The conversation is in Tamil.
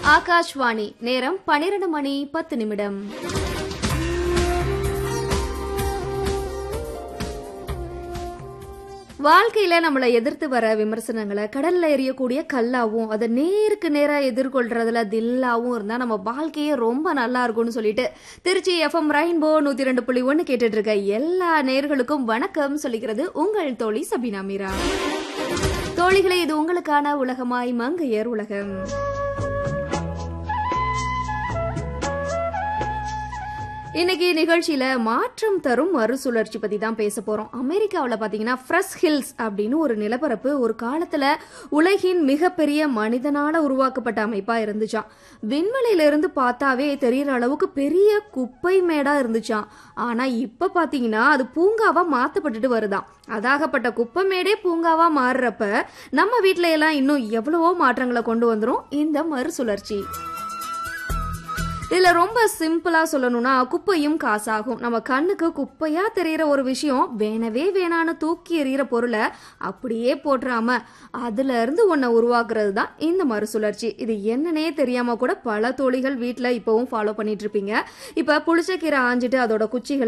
ஆகாஷ்வாணி நேரம் பனிரெண்டு மணி பத்து நிமிடம் வாழ்க்கையில நம்மளை எதிர்த்து வர விமர்சனங்களை கடல்ல எறியக்கூடிய கல்லாவும் அதை நேருக்கு நேரா எதிர்கொள்றதுல தில்லாவும் இருந்தா நம்ம வாழ்க்கையே ரொம்ப நல்லா இருக்கும்னு சொல்லிட்டு திருச்சி எஃப்எம் ரெயின்போ நூத்தி ரெண்டு புள்ளி ஒன்னு கேட்டுட்டு இருக்க எல்லா நேர்களுக்கும் வணக்கம் சொல்லிக்கிறது உங்கள் தோழி சபினா மீரா தோழிகளே இது உங்களுக்கான உலகமாய் மங்கையர் உலகம் இன்னைக்கு நிகழ்ச்சியில மாற்றம் தரும் மறுசுழற்சி பத்தி தான் பேச போறோம் அமெரிக்காவில் பாத்தீங்கன்னா ஃப்ரெஷ் ஹில்ஸ் அப்படின்னு ஒரு நிலப்பரப்பு ஒரு காலத்துல உலகின் மிகப்பெரிய மனிதனால உருவாக்கப்பட்ட அமைப்பா இருந்துச்சாம் விண்வெளியில இருந்து பார்த்தாவே தெரியற அளவுக்கு பெரிய குப்பை மேடா இருந்துச்சாம் ஆனா இப்ப பாத்தீங்கன்னா அது பூங்காவா மாத்தப்பட்டுட்டு வருதாம் அதாகப்பட்ட குப்பை மேடே பூங்காவா மாறுறப்ப நம்ம வீட்ல எல்லாம் இன்னும் எவ்வளவோ மாற்றங்களை கொண்டு வந்துரும் இந்த மறுசுழற்சி இதுல ரொம்ப சிம்பிளா சொல்லணும்னா குப்பையும் காசாகும் நம்ம கண்ணுக்கு குப்பையா தெரியற ஒரு விஷயம் வேணவே வேணான்னு தூக்கி எறிகிற பொருளை அப்படியே போட்டுறாம அதுல இருந்து ஒன்ன உருவாக்குறது தான் இந்த மறுசுழற்சி இது என்னன்னே தெரியாம கூட பல தோழிகள் வீட்ல இப்பவும் ஃபாலோ பண்ணிட்டு இருப்பீங்க இப்ப புளிச்சக்கீரை ஆஞ்சிட்டு அதோட குச்சிகளை